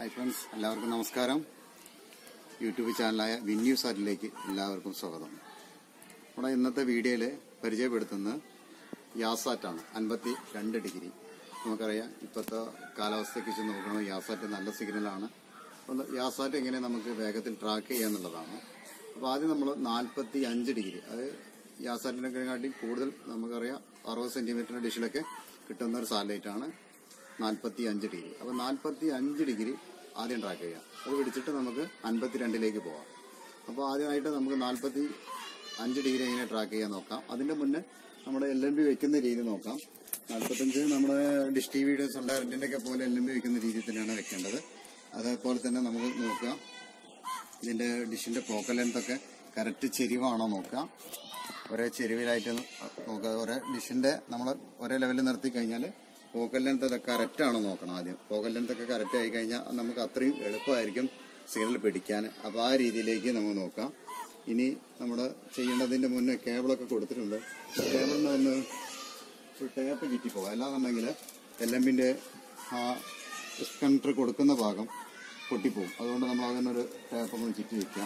hi friends എല്ലാവർക്കും നമസ്കാരം YouTube ചാനലായ വിന്യൂ സാറ്റിലേക്ക് എല്ലാവർക്കും സ്വാഗതം നമ്മുടെ ഇന്നത്തെ വീഡിയോയിൽ പരിചയപ്പെടുത്തുന്നത് യാസാറ്റാണ് അൻപത്തി രണ്ട് ഡിഗ്രി നമുക്കറിയാം ഇപ്പോഴത്തെ കാലാവസ്ഥയ്ക്ക് വെച്ച് നോക്കുമ്പോൾ യാസാറ്റ് നല്ല സിഗ്നലാണ് അപ്പോൾ യാസാറ്റ് എങ്ങനെ നമുക്ക് വേഗത്തിൽ ട്രാക്ക് ചെയ്യാന്നുള്ളതാണ് അപ്പോൾ ആദ്യം നമ്മൾ നാൽപ്പത്തി അഞ്ച് ഡിഗ്രി അത് യാസാറ്റിനെക്കാട്ടി കൂടുതൽ നമുക്കറിയാം അറുപത് സെന്റിമീറ്ററിന്റെ ഡിഷിലൊക്കെ കിട്ടുന്ന ഒരു സാറ്റലൈറ്റാണ് നാൽപ്പത്തി അഞ്ച് ഡിഗ്രി അപ്പോൾ നാൽപ്പത്തി അഞ്ച് ഡിഗ്രി ആദ്യം ട്രാക്ക് ചെയ്യാം അത് പിടിച്ചിട്ട് നമുക്ക് അൻപത്തിരണ്ടിലേക്ക് പോവാം അപ്പോൾ ആദ്യമായിട്ട് നമുക്ക് നാൽപ്പത്തി അഞ്ച് ഡിഗ്രി എങ്ങനെ ട്രാക്ക് ചെയ്യാൻ നോക്കാം അതിന്റെ മുന്നേ നമ്മുടെ എൽ എം ബി വെക്കുന്ന രീതി നോക്കാം നാൽപ്പത്തഞ്ച് നമ്മുടെ ഡിഷ് ടി വിയുടെ സൊണ്ടാറിന്റെ ഒക്കെ പോലെ എൽ എം ബി വെക്കുന്ന രീതിയിൽ തന്നെയാണ് വെക്കേണ്ടത് അതേപോലെ തന്നെ നമുക്ക് നോക്കാം ഇതിന്റെ ഡിഷിന്റെ പോക്കൽ ലെങ്ത് ഒക്കെ കറക്റ്റ് ചെരിവാണോ നോക്കാം ഒരേ ചെരിവിലായിട്ട് നോക്കുക ഒരേ ഡിഷിന്റെ നമ്മൾ ഒരേ ലെവലിൽ നിർത്തി കഴിഞ്ഞാൽ പോക്കൽ ലെങ്ത് ഒക്കെ കറക്റ്റ് ആണോ നോക്കണം ആദ്യം പോക്കൽ ലെങ്ത് ഒക്കെ കറക്റ്റ് ആയി കഴിഞ്ഞാൽ നമുക്ക് അത്രയും എളുപ്പമായിരിക്കും സിഗ്നൽ പിടിക്കാൻ അപ്പോൾ ആ രീതിയിലേക്ക് നമുക്ക് നോക്കാം ഇനി നമ്മുടെ ചെയ്യേണ്ടതിന്റെ മുന്നേ കേബിളൊക്കെ കൊടുത്തിട്ടുണ്ട് കേബിളിന് ഒന്ന് ഒരു ടേപ്പ് ചുറ്റിപ്പോകും അല്ലാന്നുണ്ടെങ്കിൽ എൽ എമ്മിന്റെ ആ കണ്ടർ കൊടുക്കുന്ന ഭാഗം പൊട്ടിപ്പോകും അതുകൊണ്ട് നമ്മൾ അതിനൊരു ടേപ്പ് ഒന്ന് ചുറ്റി വെക്കാം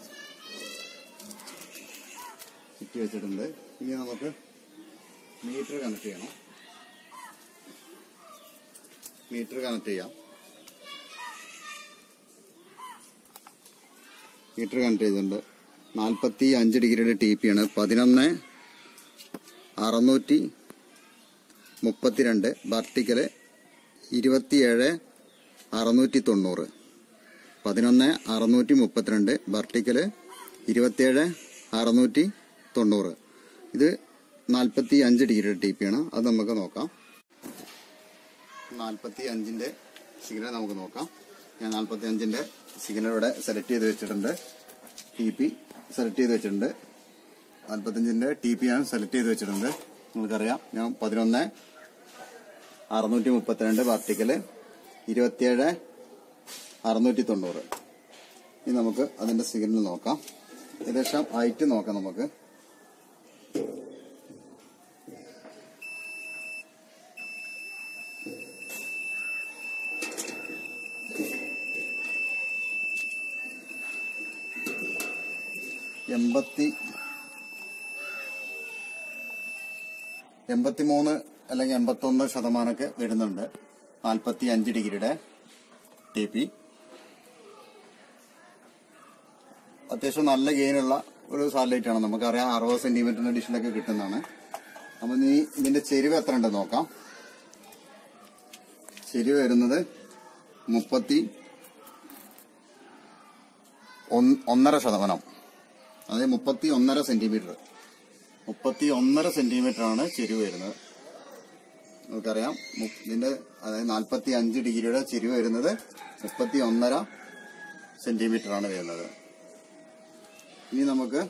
ചുറ്റി വെച്ചിട്ടുണ്ട് ഇനി നമുക്ക് മീറ്റർ കണക്ട് ചെയ്യണം മീറ്റർ കണക്ട് ചെയ്യാം മീറ്റർ കണക്ട് ചെയ്തിട്ടുണ്ട് നാൽപ്പത്തി അഞ്ച് ഡിഗ്രിയുടെ ടി പി ആണ് പതിനൊന്ന് അറുന്നൂറ്റി മുപ്പത്തിരണ്ട് വർട്ടിക്കല് ഇരുപത്തിയേഴ് അറുന്നൂറ്റി തൊണ്ണൂറ് പതിനൊന്ന് അറുന്നൂറ്റി മുപ്പത്തിരണ്ട് വർട്ടിക്കല് ഇരുപത്തിയേഴ് അറുന്നൂറ്റി തൊണ്ണൂറ് ഇത് നാൽപ്പത്തി അഞ്ച് ഡിഗ്രിയുടെ ടി പി ആണ് അത് നമുക്ക് നോക്കാം നാൽപ്പത്തി അഞ്ചിന്റെ സിഗ്നൽ നമുക്ക് നോക്കാം ഞാൻ നാൽപ്പത്തി അഞ്ചിന്റെ സിഗ്നൽ ഇവിടെ സെലക്ട് ചെയ്ത് വെച്ചിട്ടുണ്ട് ടി പി സെലക്ട് ചെയ്ത് വെച്ചിട്ടുണ്ട് നാൽപ്പത്തഞ്ചിന്റെ ടി പി ഞാൻ സെലക്ട് ചെയ്ത് വെച്ചിട്ടുണ്ട് നിങ്ങൾക്കറിയാം ഞാൻ പതിനൊന്ന് അറുന്നൂറ്റി മുപ്പത്തിരണ്ട് പാർട്ടിക്കല് ഇരുപത്തിയേഴ് അറുന്നൂറ്റി തൊണ്ണൂറ് ഇനി നമുക്ക് അതിന്റെ സിഗ്നൽ നോക്കാം ഏകദേശം ഹൈറ്റ് നോക്കാം നമുക്ക് എൺപത്തി എൺപത്തിമൂന്ന് അല്ലെങ്കിൽ എൺപത്തൊന്ന് ശതമാനമൊക്കെ വരുന്നുണ്ട് നാൽപ്പത്തി അഞ്ച് ഡിഗ്രിയുടെ ടി പി അത്യാവശ്യം നല്ല ഗെയിനുള്ള ഒരു സാറ്റലൈറ്റ് ആണ് നമുക്കറിയാം അറുപത് സെന്റിമീറ്ററിന്റെ ഡിഷിലൊക്കെ കിട്ടുന്നതാണ് അപ്പൊ നീ ഇതിന്റെ ചെരിവ് എത്ര ഉണ്ട് നോക്കാം ചെരിവ് വരുന്നത് മുപ്പത്തി ഒന്ന്- ഒന്നര ശതമാനം അതായത് മുപ്പത്തി ഒന്നര സെന്റിമീറ്റർ മുപ്പത്തി ഒന്നര സെന്റിമീറ്റർ ആണ് ചെരിവ് വരുന്നത് നമുക്കറിയാം മു- ഇതിന്റെ അതായത് നാൽപ്പത്തി അഞ്ച് ഡിഗ്രിയുടെ ചെരിവ് വരുന്നത് മുപ്പത്തി ഒന്നര സെന്റിമീറ്റർ ആണ് വരുന്നത് ഇനി നമുക്ക്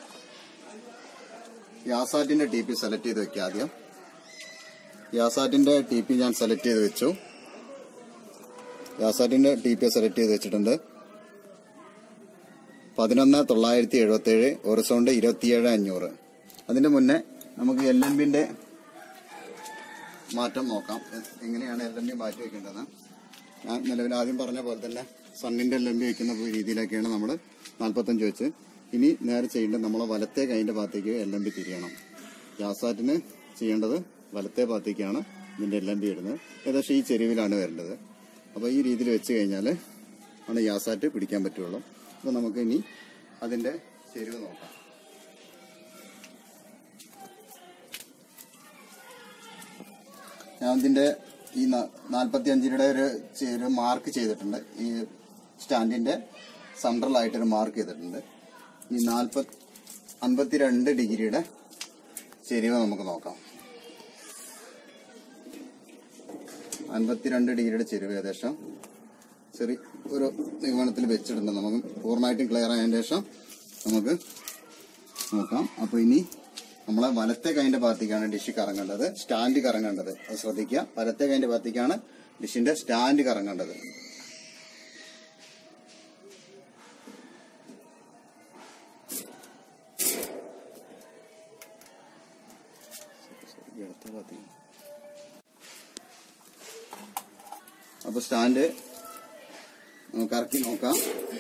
യാസാറ്റിന്റെ ടി പി സെലക്ട് ചെയ്ത് വെക്കാം ആദ്യം യാസാറ്റിന്റെ ടി പി ഞാൻ സെലക്ട് ചെയ്ത് വെച്ചു യാസാറ്റിന്റെ ടി പി സെലക്ട് ചെയ്ത് വെച്ചിട്ടുണ്ട് പതിനൊന്ന് തൊള്ളായിരത്തി എഴുപത്തി ഏഴ് ഒറിസോണ്ട് ഇരുപത്തിയേഴ് അഞ്ഞൂറ് അതിന്റെ മുന്നേ നമുക്ക് എൽ എൻ ബിന്റെ മാറ്റം നോക്കാം എ- എങ്ങനെയാണ് എൽ എം ബി മാറ്റി വെക്കേണ്ടത് ഞാൻ നിലവിൽ ആദ്യം പറഞ്ഞ പോലെ തന്നെ സണ്ണിന്റെ എൽ എം ബി വെക്കുന്ന രീതിയിലൊക്കെയാണ് നമ്മൾ നാൽപ്പത്തഞ്ച് വെച്ച് ഇനി നേരെ ചെയ്യേണ്ടത് നമ്മൾ വലത്തെ കൈന്റെ ഭാഗത്തേക്ക് എൽ എം ബി തിരിയണം യാസാറ്റിന് ചെയ്യേണ്ടത് വലത്തെ ഭാഗത്തേക്കാണ് ഇതിന്റെ എൽ എം ബി ഇടുന്നത് ഏകദേശം ഈ ചെരുവിലാണ് വരേണ്ടത് അപ്പോൾ ഈ രീതിയിൽ വെച്ച് കഴിഞ്ഞാൽ ആണ് യാസാറ്റ് പിടിക്കാൻ പറ്റുള്ളൂ അപ്പോൾ നമുക്ക് ഇനി അതിന്റെ ചെരുവ് നോക്കാം ഞാൻ ഇതിന്റെ ഈ നാൽപ്പത്തി അഞ്ചിയുടെ ഒരു ചെ- ഒരു മാർക്ക് ചെയ്തിട്ടുണ്ട് ഈ സ്റ്റാൻഡിന്റെ സെൻട്രലായിട്ടൊരു മാർക്ക് ചെയ്തിട്ടുണ്ട് ഈ നാൽപ്പത്തി അൻപത്തിരണ്ട് ഡിഗ്രിയുടെ ചെരിവ് നമുക്ക് നോക്കാം അൻപത്തിരണ്ട് ഡിഗ്രിയുടെ ചെരിവ് ഏകദേശം ചെറിയ ഒരു നിഗമനത്തിൽ വെച്ചിട്ടുണ്ട് നമുക്ക് പൂർണ്ണമായിട്ടും ക്ലിയർ ആയതിനു ശേഷം നമുക്ക് നോക്കാം അപ്പൊ ഇനി നമ്മളെ വലത്തെ കൈന്റെ ഭാഗത്തേക്കാണ് ഡിഷ് കറങ്ങേണ്ടത് സ്റ്റാൻഡ് കറങ്ങേണ്ടത് അത് ശ്രദ്ധിക്കുക വലത്തെ കൈന്റെ ഭാഗത്തേക്കാണ് ഡിഷിന്റെ സ്റ്റാൻഡ് കറങ്ങേണ്ടത് അപ്പൊ സ്റ്റാൻഡ് നമുക്ക് ഇറക്കി നോക്കാം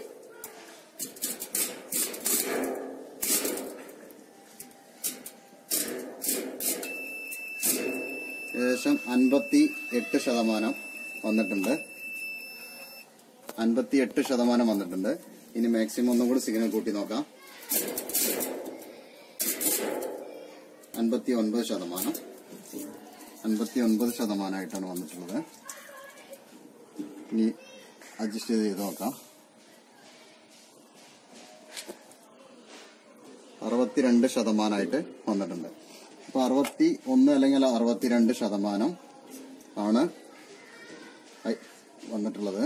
ഏകദേശം അൻപത്തി എട്ട് ശതമാനം വന്നിട്ടുണ്ട് അൻപത്തി എട്ട് ശതമാനം വന്നിട്ടുണ്ട് ഇനി മാക്സിമം ഒന്നും കൂടി സിഗ്നൽ കൂട്ടി നോക്കാം അൻപത്തി ഒൻപത് ശതമാനം അൻപത്തി ഒൻപത് ശതമാനമായിട്ടാണ് വന്നിട്ടുള്ളത് ഇനി അഡ്ജസ്റ്റ് ചെയ്ത് നോക്കാം അറുപത്തിരണ്ട് ശതമാനമായിട്ട് വന്നിട്ടുണ്ട് അപ്പൊ അറുപത്തി ഒന്ന് അല്ലെങ്കിൽ അറുപത്തിരണ്ട് ശതമാനം ആണ് ഐ- വന്നിട്ടുള്ളത്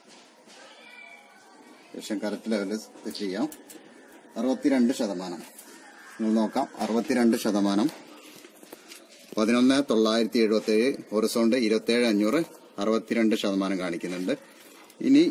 ഏകദേശം കറക്റ്റ് ലെവലിൽ സെറ്റ് ചെയ്യാം അറുപത്തിരണ്ട് ശതമാനം നിങ്ങൾ നോക്കാം അറുപത്തിരണ്ട് ശതമാനം പതിനൊന്ന് തൊള്ളായിരത്തി എഴുപത്തി ഏഴ് ഹൊറിസോണ്ട് ഇരുപത്തി അഞ്ഞൂറ് അറുപത്തിരണ്ട് ശതമാനം കാണിക്കുന്നുണ്ട് ഇനി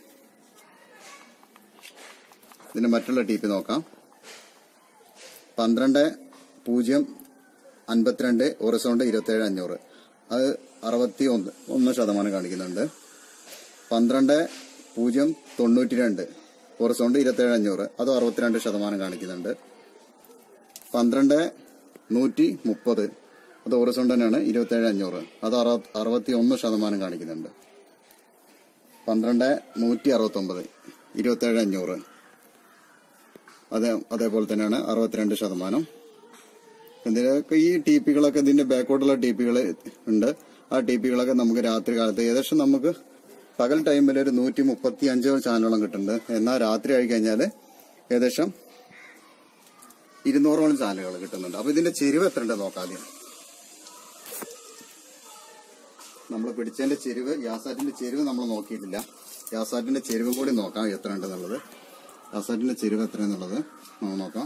ഇതിന്റെ മറ്റുള്ള ടി പി നോക്കാം പന്ത്രണ്ട് പൂജ്യം അൻപത്തിരണ്ട് ഹൊറിസോണ്ട് ഇരുപത്തി അഞ്ഞൂറ് അത് അറുപത്തി ഒന്ന് ഒന്ന് ശതമാനം കാണിക്കുന്നുണ്ട് പന്ത്രണ്ട് പൂജ്യം തൊണ്ണൂറ്റി രണ്ട് ഹൊറിസോണ്ട് ഇരുപത്തി അഞ്ഞൂറ് അത് അറുപത്തിരണ്ട് ശതമാനം കാണിക്കുന്നുണ്ട് പന്ത്രണ്ട് നൂറ്റി മുപ്പത് അത് ഹൊറിസോണ്ട് തന്നെയാണ് ഇരുപത്തി അഞ്ഞൂറ് അത് അറുപ- അറുപത്തി ഒന്ന് ശതമാനം കാണിക്കുന്നുണ്ട് പന്ത്രണ്ട് നൂറ്റി അറുപത്തി ഒമ്പത് ഇരുപത്തി അഞ്ഞൂറ് അതെ അതേപോലെ തന്നെയാണ് അറുപത്തിരണ്ട് ശതമാനം ഇതിലൊക്കെ ഈ ടി പികളൊക്കെ ഇതിന്റെ ബാക്കോട്ടുള്ള ടി പികൾ ഉണ്ട് ആ ടി പികളൊക്കെ നമുക്ക് രാത്രി കാലത്ത് ഏകദേശം നമുക്ക് പകൽ ടൈമിൽ ഒരു നൂറ്റി മുപ്പത്തി അഞ്ചോ ചാനലോളം കിട്ടുന്നുണ്ട് എന്നാൽ രാത്രി ആയി കഴിഞ്ഞാൽ ഏകദേശം ഇരുന്നൂറോളം ചാനലുകൾ കിട്ടുന്നുണ്ട് അപ്പൊ ഇതിന്റെ ചെരിവ് എത്ര ഉണ്ട് നോക്കാം ആദ്യം നമ്മൾ പിടിച്ചതിന്റെ ചെരിവ് യാസാറ്റിന്റെ ചെരിവ് നമ്മൾ നോക്കിയിട്ടില്ല യാസാറ്റിന്റെ ചെരിവ് കൂടി നോക്കാം എത്ര ഉണ്ടെന്നുള്ളത് യാസാറ്റിന്റെ ചെരിവ് എത്ര എന്നുള്ളത് നമുക്ക് നോക്കാം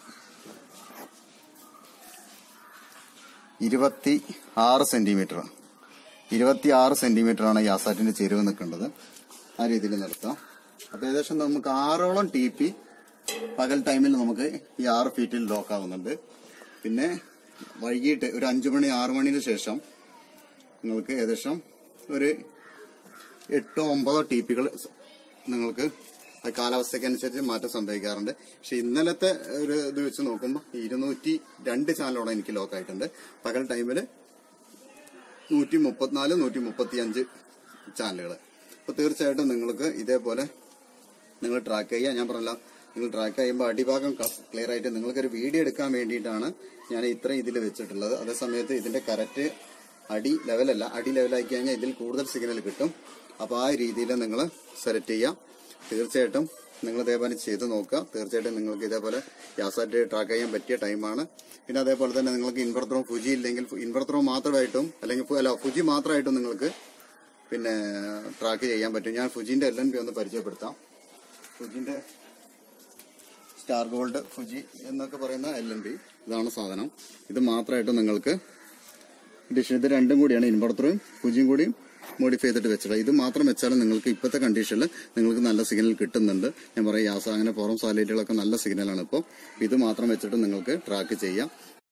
ഇരുപത്തി ആറ് സെന്റിമീറ്റർ ഇരുപത്തി ആറ് സെന്റിമീറ്റർ ആണ് യാസാറ്റിന്റെ ചെരുവ് നിൽക്കേണ്ടത് ആ രീതിയിൽ നിർത്താം അപ്പൊ ഏകദേശം നമുക്ക് ആറോളം ടി പി പകൽ ടൈമിൽ നമുക്ക് ഈ ആറ് ഫീറ്റിൽ ലോക്ക് ആവുന്നുണ്ട് പിന്നെ വൈകിട്ട് ഒരു അഞ്ചു മണി ആറു മണിന് ശേഷം നിങ്ങൾക്ക് ഏകദേശം ഒരു എട്ടോ ഒമ്പതോ ടി പികൾ നിങ്ങൾക്ക് ആ കാലാവസ്ഥയ്ക്ക് അനുസരിച്ച് മാറ്റം സംഭവിക്കാറുണ്ട് പക്ഷെ ഇന്നലത്തെ ഒരു ഇത് വെച്ച് നോക്കുമ്പോൾ ഇരുന്നൂറ്റി രണ്ട് ചാനലോളം എനിക്ക് ലോക്ക് ആയിട്ടുണ്ട് പകൽ ടൈമിൽ നൂറ്റി മുപ്പത്തിനാല് നൂറ്റി മുപ്പത്തി അഞ്ച് ചാനലുകൾ അപ്പൊ തീർച്ചയായിട്ടും നിങ്ങൾക്ക് ഇതേപോലെ നിങ്ങൾ ട്രാക്ക് ചെയ്യുക ഞാൻ പറഞ്ഞല്ല നിങ്ങൾ ട്രാക്ക് ചെയ്യുമ്പോൾ അടിഭാഗം ക്ലിയർ ആയിട്ട് നിങ്ങൾക്കൊരു വീഡിയോ എടുക്കാൻ വേണ്ടിയിട്ടാണ് ഞാൻ ഇത്രയും ഇതിൽ വെച്ചിട്ടുള്ളത് അതേ സമയത്ത് ഇതിന്റെ കറക്റ്റ് അടി ലെവലല്ല അടി ലെവലാക്കി കഴിഞ്ഞാൽ ഇതിൽ കൂടുതൽ സിഗ്നൽ കിട്ടും അപ്പോൾ ആ രീതിയിൽ നിങ്ങൾ സെലക്ട് ചെയ്യാം തീർച്ചയായിട്ടും നിങ്ങൾ ഇതേപോലെ ചെയ്ത് നോക്കുക തീർച്ചയായിട്ടും നിങ്ങൾക്ക് ഇതേപോലെ യാസാറ്റ് ട്രാക്ക് ചെയ്യാൻ പറ്റിയ ടൈമാണ് പിന്നെ അതേപോലെ തന്നെ നിങ്ങൾക്ക് ഇൻവെർട്ടറും ഫുജി ഇല്ലെങ്കിൽ ഇൻവെർട്ടറും മാത്രമായിട്ടും അല്ലെങ്കിൽ ഫു- അല്ല ഫുജി മാത്രമായിട്ടും നിങ്ങൾക്ക് പിന്നെ ട്രാക്ക് ചെയ്യാൻ പറ്റും ഞാൻ ഫുജിന്റെ എൽ എൻ പി ഒന്ന് പരിചയപ്പെടുത്താം ഫുജിന്റെ സ്റ്റാർ ഗോൾഡ് ഫുജി എന്നൊക്കെ പറയുന്ന എൽ എൻ പി ഇതാണ് സാധനം ഇത് മാത്രമായിട്ട് നിങ്ങൾക്ക് ഡിഷ് ഇത് രണ്ടും കൂടിയാണ് ഇൻവെർട്ടറും ഫുജിയും കൂടി മോഡിഫൈ ചെയ്തിട്ട് വെച്ചത് ഇത് മാത്രം വെച്ചാലും നിങ്ങൾക്ക് ഇപ്പോഴത്തെ കണ്ടീഷനിൽ നിങ്ങൾക്ക് നല്ല സിഗ്നൽ കിട്ടുന്നുണ്ട് ഞാൻ പറയാം യാസ അങ്ങനെ പുറം സാറ്റലൈറ്റുകളൊക്കെ നല്ല സിഗ്നലാണ് ഇപ്പോൾ ഇത് മാത്രം വെച്ചിട്ട് നിങ്ങൾക്ക് ട്രാക്ക് ചെയ്യാം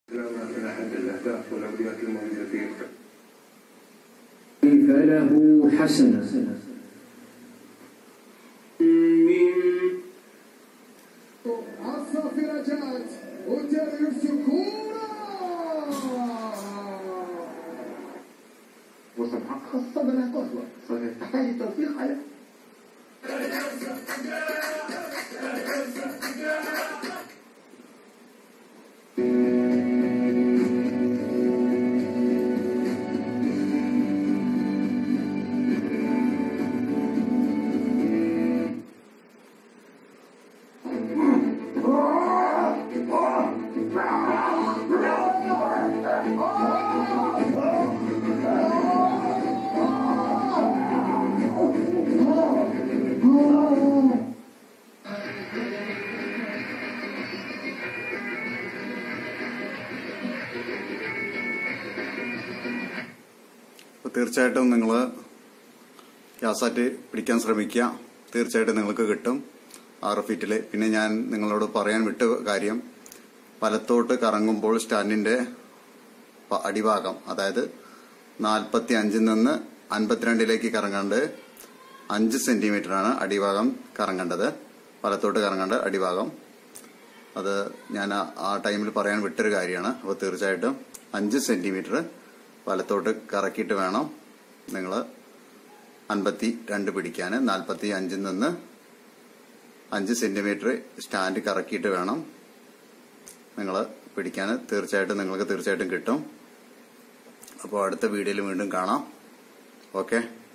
فله حسنة من الصافرجات وترى السكورة وصفحة خاصة بنا قهوة صحيح تحتاج التوثيق على അപ്പോൾ തീർച്ചയായിട്ടും നിങ്ങൾ യാസാറ്റ് പിടിക്കാൻ ശ്രമിക്കുക തീർച്ചയായിട്ടും നിങ്ങൾക്ക് കിട്ടും ആറ് ഫീറ്റിൽ പിന്നെ ഞാൻ നിങ്ങളോട് പറയാൻ വിട്ട കാര്യം വലത്തോട്ട് കറങ്ങുമ്പോൾ സ്റ്റാൻഡിന്റെ പ- അടിഭാഗം അതായത് നാൽപ്പത്തി അഞ്ചിൽ നിന്ന് അൻപത്തിരണ്ടിലേക്ക് കറങ്ങാണ്ട് അഞ്ച് സെന്റിമീറ്റർ ആണ് അടിഭാഗം കറങ്ങേണ്ടത് വലത്തോട്ട് കറങ്ങേണ്ട അടിഭാഗം അത് ഞാൻ ആ- ആ ടൈമിൽ പറയാൻ വിട്ടൊരു കാര്യമാണ് അപ്പോൾ തീർച്ചയായിട്ടും അഞ്ച് സെന്റിമീറ്റർ വലത്തോട്ട് കറക്കിയിട്ട് വേണം നിങ്ങൾ അൻപത്തി രണ്ട് പിടിക്കാൻ നാൽപ്പത്തി അഞ്ചിൽ നിന്ന് അഞ്ച് സെന്റിമീറ്റർ സ്റ്റാൻഡ് കറക്കിയിട്ട് വേണം നിങ്ങൾ പിടിക്കാൻ തീർച്ചയായിട്ടും നിങ്ങൾക്ക് തീർച്ചയായിട്ടും കിട്ടും അപ്പോൾ അടുത്ത വീഡിയോയിൽ വീണ്ടും കാണാം ഓക്കെ